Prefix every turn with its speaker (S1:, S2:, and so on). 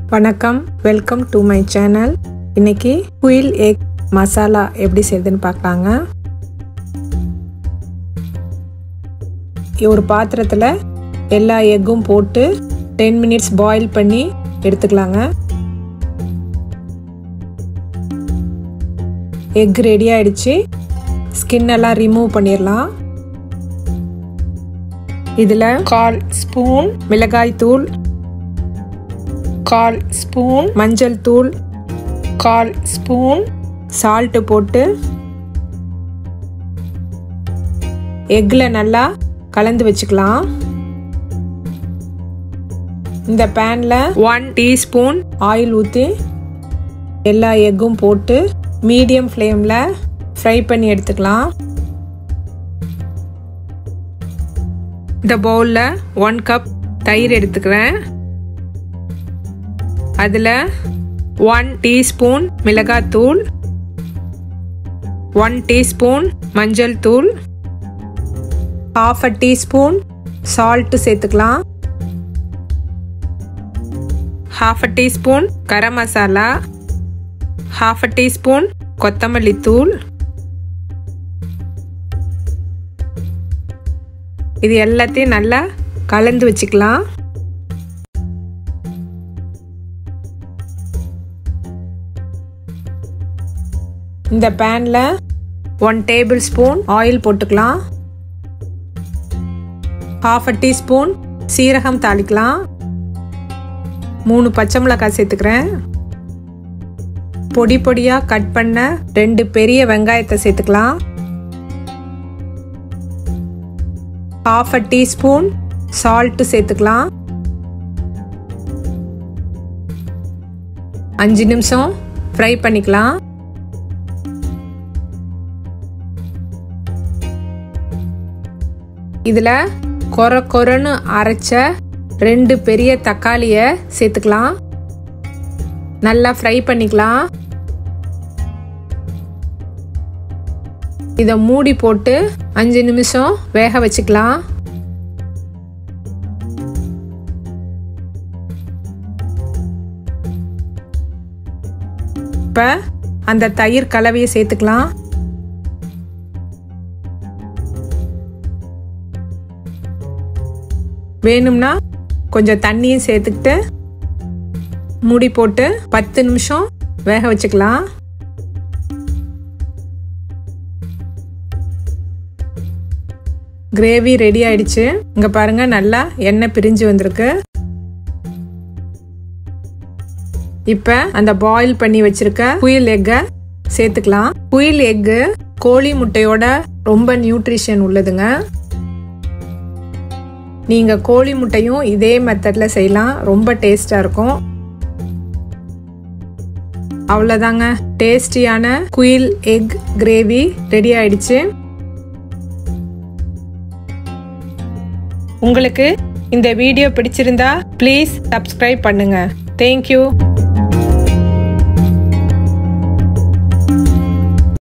S1: வணக்கம் welcome to my channel இன்னைக்கு குயில் எக் மசாலா எப்படி செய்யுதுன்னு பார்க்கலாங்க ஒரு பாத்திரத்தில் எல்லா எக்கும் போட்டு டென் மினிட்ஸ் பாயில் பண்ணி எடுத்துக்கலாங்க எக் ரெடி ஆயிடுச்சு ஸ்கின் எல்லாம் ரிமூவ் பண்ணிடலாம் இதில் கால் ஸ்பூன் மிளகாய் தூள் கால் ஸ்பூன் மஞ்சள் தூள் கால் ஸ்பூன் சால்ட்டு போட்டு எக்கில் நல்லா கலந்து வச்சுக்கலாம் இந்த பேனில் ஒன் டீஸ்பூன் ஆயில் ஊற்றி எல்லா எக்கும் போட்டு மீடியம் ஃப்ளேமில் ஃப்ரை பண்ணி எடுத்துக்கலாம் இந்த பவுலில் ஒன் கப் தயிர் எடுத்துக்கிறேன் அதில் ஒன் டீஸ்பூன் மிளகாத்தூள் ஒன் டீஸ்பூன் மஞ்சள் தூள் ஹாஃப் அ டீஸ்பூன் சால்ட்டு சேர்த்துக்கலாம் half a teaspoon garam masala half a teaspoon கொத்தமல்லி தூள் இது எல்லாத்தையும் நல்லா கலந்து வச்சுக்கலாம் இந்த பேனில் ஒன் டேபிள் ஸ்பூன் ஆயில் போட்டுக்கலாம் ஹாஃப் அ டீஸ்பூன் சீரகம் தாளிக்கலாம் மூணு பச்சை மிளகாய் சேர்த்துக்கிறேன் பொடி பொடியாக கட் பண்ண ரெண்டு பெரிய வெங்காயத்தை சேர்த்துக்கலாம் ஹாஃப் அ டீஸ்பூன் சால்ட்டு சேர்த்துக்கலாம் அஞ்சு நிமிஷம் ஃப்ரை பண்ணிக்கலாம் இதில் கொர கொரன்னு அரைச்ச ரெண்டு பெரிய தக்காளியை சேர்த்துக்கலாம் நல்லா ஃப்ரை பண்ணிக்கலாம் இதை மூடி போட்டு அஞ்சு நிமிஷம் வேக வச்சுக்கலாம் இப்போ அந்த தயிர் கலவையை சேர்த்துக்கலாம் வேணும்னா கொஞ்சம் தண்ணியும் சேர்த்துக்கிட்டு மூடி போட்டு பத்து நிமிஷம் வேக வச்சுக்கலாம் கிரேவி ரெடி ஆயிடுச்சு இங்கே பாருங்க நல்லா எண்ணெய் பிரிஞ்சு வந்திருக்கு இப்போ அந்த பாயில் பண்ணி வச்சிருக்க குயில் எக்கை சேர்த்துக்கலாம் குயில் எக்கு கோழி முட்டையோட ரொம்ப நியூட்ரிஷன் உள்ளதுங்க நீங்கள் கோழி முட்டையும் இதே மெத்தடில் செய்யலாம் ரொம்ப டேஸ்டாக இருக்கும் அவ்வளோதாங்க டேஸ்டியான குயில் எக் கிரேவி ரெடி ஆயிடுச்சு உங்களுக்கு இந்த வீடியோ பிடிச்சிருந்தா ப்ளீஸ் சப்ஸ்கிரைப் பண்ணுங்க தேங்க்யூ